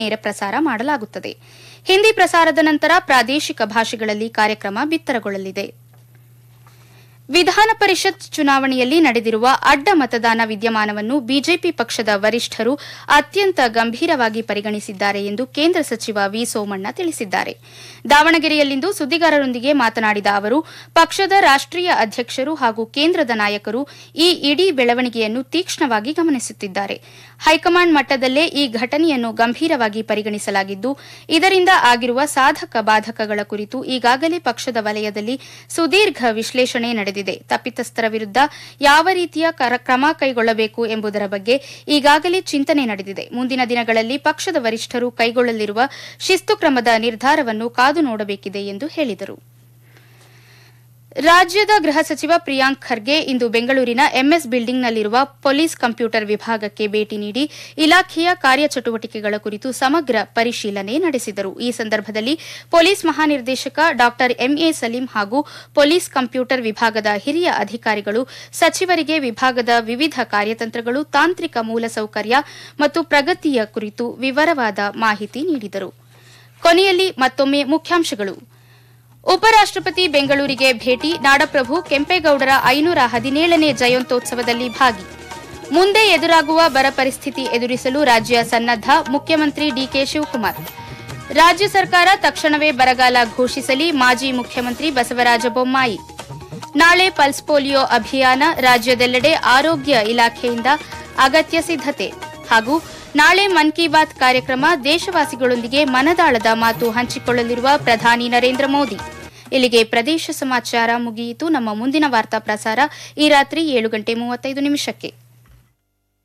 ನೇರ ಪ್ರಸಾರ ಮಾಡಲಾಗುತ್ತದೆ ಹಿಂದಿ ಪ್ರಸಾರದ ನಂತರ ಪ್ರಾದೇಶಿಕ ಭಾಷೆಗಳಲ್ಲಿ ಕಾರ್ಯಕ್ರಮ ಬಿತ್ತರಗೊಳ್ಳಲಿದೆ ವಿಧಾನ ಪರಿಷತ್ ಚುನಾವಣೆಯಲ್ಲಿ ನಡೆದಿರುವ ಅಡ್ಡ ಮತದಾನ ವಿದ್ಯಮಾನವನ್ನು ಬಿಜೆಪಿ ಪಕ್ಷದ ವರಿಷ್ಠರು ಅತ್ಯಂತ ಗಂಭೀರವಾಗಿ ಪರಿಗಣಿಸಿದ್ದಾರೆ ಎಂದು ಕೇಂದ್ರ ಸಚಿವ ವಿ ಸೋಮಣ್ಣ ತಿಳಿಸಿದ್ದಾರೆ ದಾವಣಗೆರೆಯಲ್ಲಿಂದು ಸುದ್ದಿಗಾರರೊಂದಿಗೆ ಮಾತನಾಡಿದ ಅವರು ಪಕ್ಷದ ರಾಷ್ಟೀಯ ಅಧ್ಯಕ್ಷರು ಹಾಗೂ ಕೇಂದ್ರದ ನಾಯಕರು ಈ ಇಡೀ ಬೆಳವಣಿಗೆಯನ್ನು ತೀಕ್ಷ್ಣವಾಗಿ ಗಮನಿಸುತ್ತಿದ್ದಾರೆ ಹೈಕಮಾಂಡ್ ಮಟ್ಟದಲ್ಲೇ ಈ ಘಟನೆಯನ್ನು ಗಂಭೀರವಾಗಿ ಪರಿಗಣಿಸಲಾಗಿದ್ದು ಇದರಿಂದ ಆಗಿರುವ ಸಾಧಕ ಬಾಧಕಗಳ ಕುರಿತು ಈಗಾಗಲೇ ಪಕ್ಷದ ವಲಯದಲ್ಲಿ ಸುದೀರ್ಘ ವಿಶ್ಲೇಷಣೆ ನಡೆದಿದೆ ತಪ್ಪಿತಸ್ಥರ ವಿರುದ್ಧ ಯಾವ ರೀತಿಯ ಕರ- ಕ್ರಮ ಕೈಗೊಳ್ಳಬೇಕು ಎಂಬುದರ ಬಗ್ಗೆ ಈಗಾಗಲೇ ಚಿಂತನೆ ನಡೆದಿದೆ ಮುಂದಿನ ದಿನಗಳಲ್ಲಿ ಪಕ್ಷದ ವರಿಷ್ಠರು ಕೈಗೊಳ್ಳಲಿರುವ ಶಿಸ್ತು ಕ್ರಮದ ನಿರ್ಧಾರವನ್ನು ಕಾದು ನೋಡಬೇಕಿದೆ ಎಂದು ಹೇಳಿದರು ರಾಜ್ಯದ ಗೃಹ ಸಚಿವ ಪ್ರಿಯಾಂಕ್ ಖರ್ಗೆ ಇಂದು ಬೆಂಗಳೂರಿನ ಎಂಎಸ್ ಬಿಲ್ಡಿಂಗ್ನಲ್ಲಿರುವ ಪೊಲೀಸ್ ಕಂಪ್ಯೂಟರ್ ವಿಭಾಗಕ್ಕೆ ಭೇಟಿ ನೀಡಿ ಇಲಾಖೆಯ ಕಾರ್ಯಚಟುವಟಿಕೆಗಳ ಕುರಿತು ಸಮಗ್ರ ಪರಿಶೀಲನೆ ನಡೆಸಿದರು ಈ ಸಂದರ್ಭದಲ್ಲಿ ಪೊಲೀಸ್ ಮಹಾನಿರ್ದೇಶಕ ಡಾ ಎಂಎ ಸಲೀಂ ಹಾಗೂ ಪೊಲೀಸ್ ಕಂಪ್ಯೂಟರ್ ವಿಭಾಗದ ಹಿರಿಯ ಅಧಿಕಾರಿಗಳು ಸಚಿವರಿಗೆ ವಿಭಾಗದ ವಿವಿಧ ಕಾರ್ಯತಂತ್ರಗಳು ತಾಂತ್ರಿಕ ಮೂಲಸೌಕರ್ಯ ಮತ್ತು ಪ್ರಗತಿಯ ಕುರಿತು ವಿವರವಾದ ಮಾಹಿತಿ ನೀಡಿದರು ಕೊನೆಯಲ್ಲಿ ಮತ್ತೊಮ್ಮೆ ಮುಖ್ಯಾಂಶಗಳು ಉಪರಾಷ್ಟಪತಿ ಬೆಂಗಳೂರಿಗೆ ಭೇಟಿ ನಾಡಪ್ರಭು ಕೆಂಪೇಗೌಡರ ಐನೂರ ಹದಿನೇಳನೇ ಜಯಂತ್ಯೋತ್ಸವದಲ್ಲಿ ಭಾಗಿ ಮುಂದೆ ಎದುರಾಗುವ ಬರ ಪರಿಸ್ಥಿತಿ ಎದುರಿಸಲು ರಾಜ್ಯ ಸನ್ನದ್ಧ ಮುಖ್ಯಮಂತ್ರಿ ಡಿಕೆ ಶಿವಕುಮಾರ್ ರಾಜ್ಯ ಸರ್ಕಾರ ತಕ್ಷಣವೇ ಬರಗಾಲ ಘೋಷಿಸಲಿ ಮಾಜಿ ಮುಖ್ಯಮಂತ್ರಿ ಬಸವರಾಜ ಬೊಮ್ಮಾಯಿ ನಾಳೆ ಪಲ್ಸ್ ಪೋಲಿಯೋ ಅಭಿಯಾನ ರಾಜ್ಯದೆಲ್ಲೆಡೆ ಆರೋಗ್ಯ ಇಲಾಖೆಯಿಂದ ಅಗತ್ಯ ಸಿದ್ಧತೆ ಹಾಗೂ ನಾಳೆ ಮನ್ ಕಿ ಬಾತ್ ಕಾರ್ಯಕ್ರಮ ದೇಶವಾಸಿಗಳೊಂದಿಗೆ ಮನದಾಳದ ಮಾತು ಹಂಚಿಕೊಳ್ಳಲಿರುವ ಪ್ರಧಾನಿ ನರೇಂದ್ರ ಮೋದಿ ಇಲ್ಲಿಗೆ ಪ್ರದೇಶ ಸಮಾಚಾರ ಮುಗಿಯಿತು ನಮ್ಮ ಮುಂದಿನ ವಾರ್ತಾ ಪ್ರಸಾರ ಈ ರಾತ್ರಿ ಏಳು ಗಂಟೆ ಮೂವತ್ತೈದು ನಿಮಿಷಕ್ಕೆ